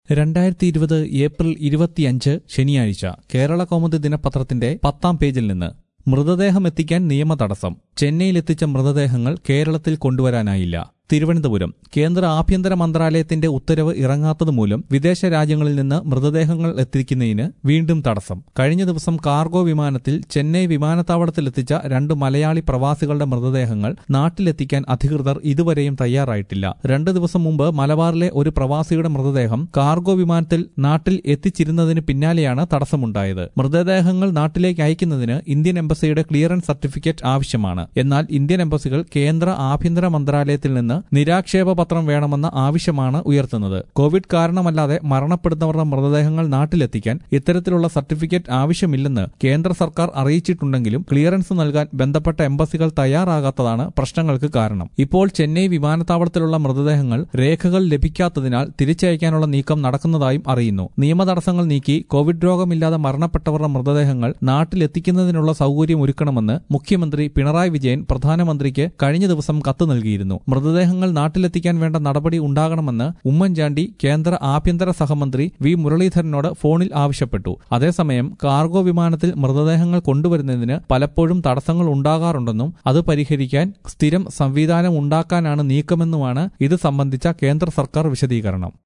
രണ്ടായിരത്തി ഇരുപത് ഏപ്രിൽ ഇരുപത്തിയഞ്ച് ശനിയാഴ്ച കേരള കൗമുദി ദിനപത്രത്തിന്റെ പത്താം പേജിൽ നിന്ന് മൃതദേഹം എത്തിക്കാൻ നിയമ തടസ്സം ചെന്നൈയിലെത്തിച്ച മൃതദേഹങ്ങൾ കേരളത്തിൽ കൊണ്ടുവരാനായില്ല തിരുവനന്തപുരം കേന്ദ്ര ആഭ്യന്തര മന്ത്രാലയത്തിന്റെ ഉത്തരവ് ഇറങ്ങാത്തതുമൂലം വിദേശ രാജ്യങ്ങളിൽ നിന്ന് മൃതദേഹങ്ങൾ എത്തിക്കുന്നതിന് വീണ്ടും തടസ്സം കഴിഞ്ഞ ദിവസം കാർഗോ വിമാനത്തിൽ ചെന്നൈ വിമാനത്താവളത്തിലെത്തിച്ച രണ്ട് മലയാളി പ്രവാസികളുടെ മൃതദേഹങ്ങൾ നാട്ടിലെത്തിക്കാൻ അധികൃതർ ഇതുവരെയും തയ്യാറായിട്ടില്ല രണ്ട് ദിവസം മുമ്പ് മലബാറിലെ ഒരു പ്രവാസിയുടെ മൃതദേഹം കാർഗോ വിമാനത്തിൽ നാട്ടിൽ എത്തിച്ചിരുന്നതിന് പിന്നാലെയാണ് തടസ്സമുണ്ടായത് മൃതദേഹങ്ങൾ നാട്ടിലേക്ക് അയക്കുന്നതിന് ഇന്ത്യൻ എംബസിയുടെ ക്ലിയറൻസ് സർട്ടിഫിക്കറ്റ് ആവശ്യമാണ് എന്നാൽ ഇന്ത്യൻ എംബസികൾ കേന്ദ്ര ആഭ്യന്തര മന്ത്രാലയത്തിൽ നിന്ന് നിരാക്ഷേപ പത്രം വേണമെന്ന ആവശ്യമാണ് ഉയർത്തുന്നത് കോവിഡ് കാരണമല്ലാതെ മരണപ്പെടുന്നവരുടെ മൃതദേഹങ്ങൾ നാട്ടിലെത്തിക്കാൻ ഇത്തരത്തിലുള്ള സർട്ടിഫിക്കറ്റ് ആവശ്യമില്ലെന്ന് കേന്ദ്ര സർക്കാർ അറിയിച്ചിട്ടുണ്ടെങ്കിലും ക്ലിയറൻസ് നൽകാൻ ബന്ധപ്പെട്ട എംബസികൾ തയ്യാറാകാത്തതാണ് പ്രശ്നങ്ങൾക്ക് കാരണം ഇപ്പോൾ ചെന്നൈ വിമാനത്താവളത്തിലുള്ള മൃതദേഹങ്ങൾ രേഖകൾ ലഭിക്കാത്തതിനാൽ തിരിച്ചയക്കാനുള്ള നീക്കം നടക്കുന്നതായും അറിയുന്നു നിയമ തടസ്സങ്ങൾ നീക്കി കോവിഡ് രോഗമില്ലാതെ മരണപ്പെട്ടവരുടെ മൃതദേഹങ്ങൾ നാട്ടിലെത്തിക്കുന്നതിനുള്ള സൗകര്യം ഒരുക്കണമെന്ന് മുഖ്യമന്ത്രി പിണറായി വിജയൻ പ്രധാനമന്ത്രിക്ക് കഴിഞ്ഞ ദിവസം കത്ത് നൽകിയിരുന്നു മൃതദേഹങ്ങൾ നാട്ടിലെത്തിക്കാൻ വേണ്ട നടപടി ഉണ്ടാകണമെന്ന് ഉമ്മൻചാണ്ടി കേന്ദ്ര ആഭ്യന്തര സഹമന്ത്രി വി മുരളീധരനോട് ഫോണിൽ ആവശ്യപ്പെട്ടു അതേസമയം കാർഗോ വിമാനത്തിൽ മൃതദേഹങ്ങൾ കൊണ്ടുവരുന്നതിന് പലപ്പോഴും തടസ്സങ്ങൾ ഉണ്ടാകാറുണ്ടെന്നും അത് പരിഹരിക്കാൻ സ്ഥിരം സംവിധാനം ഉണ്ടാക്കാനാണ് നീക്കമെന്നുമാണ് ഇത് സംബന്ധിച്ച കേന്ദ്ര സർക്കാർ വിശദീകരണം